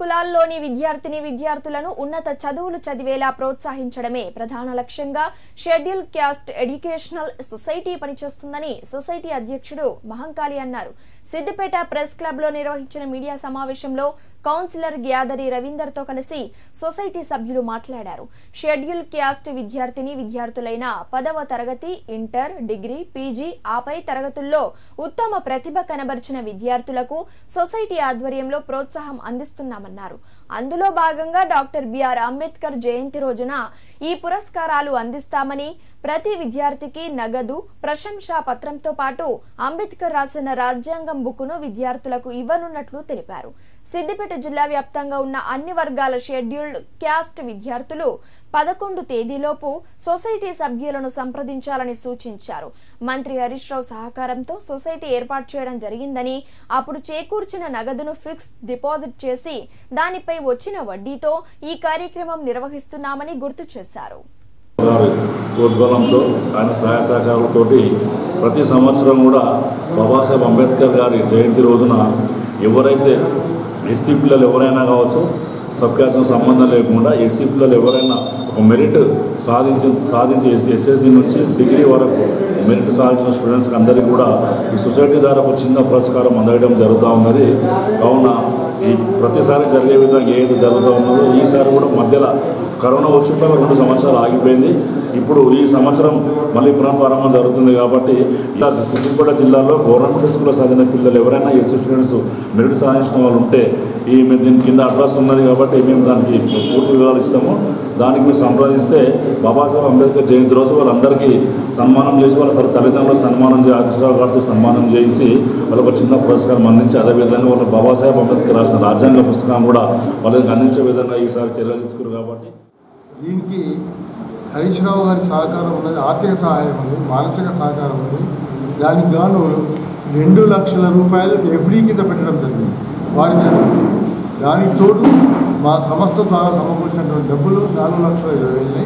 కులాల్లోని విద్యార్థిని విద్యార్థులను ఉన్నత చదువులు చదివేలా ప్రోత్సహించడమే ప్రధాన లక్ష్యంగా షెడ్యూల్ క్యాస్ట్ ఎడ్యుకేషనల్ సొసైటీ పనిచేస్తుందని సొసైటీ అధ్యక్షుడు మహంకాళి అన్నారు సిద్దిపేట ప్రెస్ క్లబ్ లో నిర్వహించిన మీడియా సమావేశంలో కౌన్సిలర్ గ్యాదరి రవీందర్ తో కలిసి సొసైటీ సభ్యులు మాట్లాడారు షెడ్యూల్ క్యాస్ట్ విద్యార్థిని విద్యార్థులైన పదవ తరగతి ఇంటర్ డిగ్రీ పీజీ ఆపై తరగతుల్లో ఉత్తమ ప్రతిభ కనబరిచిన విద్యార్థులకు సొసైటీ ఆధ్వర్యంలో ప్రోత్సాహం అందిస్తున్నామన్నారు అందులో భాగంగా డాక్టర్ బిఆర్ అంబేద్కర్ జయంతి రోజున ఈ పురస్కారాలు అందిస్తామని ప్రతి విద్యార్థికి నగదు ప్రశంసా పత్రంతో పాటు అంబేద్కర్ రాసిన రాజ్యాంగం బుక్కును విద్యార్థులకు ఇవ్వనున్నట్లు తెలిపారు సిద్దిపేట జిల్లా వ్యాప్తంగా ఉన్న అన్ని వర్గాల షెడ్యూల్డ్ క్యాస్ట్ విద్యార్థులు పదకొండు తేదీలోపు సొసైటీ సభ్యులను సంప్రదించాలని సూచించారు మంత్రి హరీష్ రావు సహకారంతో సొసైటీ ఏర్పాటు చేయడం జరిగిందని అప్పుడు చేకూర్చిన నగదును ఫిక్స్ డిపాజిట్ చేసి దానిపై వచ్చిన వడ్డీతో ఈ కార్యక్రమం నిర్వహిస్తున్నామని గుర్తు చేశారు గారి ప్రోద్బలంతో ఆయన సహాయ సహకారాలతోటి ప్రతి సంవత్సరం కూడా బాబాసాహెబ్ అంబేద్కర్ గారి జయంతి రోజున ఎవరైతే ఎస్సీ పిల్లలు ఎవరైనా కావచ్చు సబ్ క్యాస్ట్తో సంబంధం లేకుండా ఎస్సీ పిల్లలు ఎవరైనా ఒక మెరిట్ సాధించి సాధించి ఎస్సీ ఎస్ఎస్డి నుంచి డిగ్రీ వరకు మెరిట్ సాధించిన స్టూడెంట్స్కి అందరికీ కూడా ఈ సొసైటీ ద్వారా ఒక చిన్న పురస్కారం అందడం జరుగుతూ ఉన్నది కావున ఈ ప్రతిసారి జరిగే విధంగా ఏది జరుగుతూ ఉన్నదో ఈసారి కూడా మధ్యలో కరోనా వచ్చిన రెండు సంవత్సరాలు ఆగిపోయింది ఇప్పుడు ఈ సంవత్సరం మళ్ళీ పునఃప్రారంభం జరుగుతుంది కాబట్టి ఇలా సిద్దిపేట జిల్లాలో గవర్నమెంట్ స్కూల్లో చదివిన పిల్లలు ఎవరైనా ఎస్సీ స్టూడెంట్స్ మెరిట్ సాధించిన వాళ్ళు ఉంటే ఈ మీ దీని కింద అడ్రస్ ఉన్నది కాబట్టి మేము దానికి పూర్తి వివరాలు ఇస్తాము దానికి మీరు సంప్రదిస్తే బాబాసాహెబ్ అంబేద్కర్ జయంతి రోజు వాళ్ళందరికీ సన్మానం చేసి వాళ్ళ తల్లి- తల్లిదండ్రులకు సన్మానం చేసి ఆదిశ్వరరావు గారితో సన్మానం చేయించి వాళ్ళకు ఒక చిన్న పురస్కారం అందించి అదేవిధంగా వాళ్ళ బాబాసాహెబ్ అంబేద్కర్ రాసిన రాజ్యాంగ పుస్తకం కూడా వాళ్ళకి అందించే విధంగా ఈసారి చర్యలు తీసుకున్నారు కాబట్టి దీనికి హరీష్ రావు గారి సహకారం ఉన్నది ఆర్థిక సహాయం ఉంది మానసిక సహకారం ఉంది దానికి గాను రెండు లక్షల రూపాయలు ఎఫ్డీ కింద పెట్టడం జరిగింది వారి చెల్లి దానికి తోడు మా సంస్థ ద్వారా సమకూర్చినటువంటి డబ్బులు నాలుగు లక్షల ఇరవై వేలని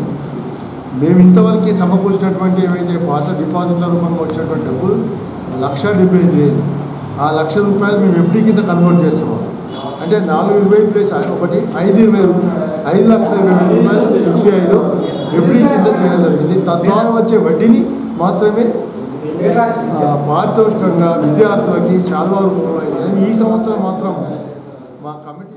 మేము ఇంతవరకు సమకూర్చినటువంటి ఏవైతే పాత డిపాజిట్ల రూపంలో వచ్చినటువంటి డబ్బులు లక్ష డెబ్బై ఐదు వేలు ఆ లక్ష రూపాయలు మేము ఎఫ్డీ కింద కన్వర్ట్ చేస్తున్నాం అంటే నాలుగు ఇరవై ప్లస్ ఒకటి ఐదు ఇరవై రూపాయలు ఐదు లక్షల ఇరవై వేల రూపాయలు ఎస్బీఐలో ఎఫ్డీ కింద చేయడం జరిగింది తద్వారా వచ్చే వడ్డీని మాత్రమే ఆ, పారితోషికంగా విద్యార్థులకి చాలా రూపంలో అయింది. ఈ సంవత్సరం మాత్రం మా కమిటీ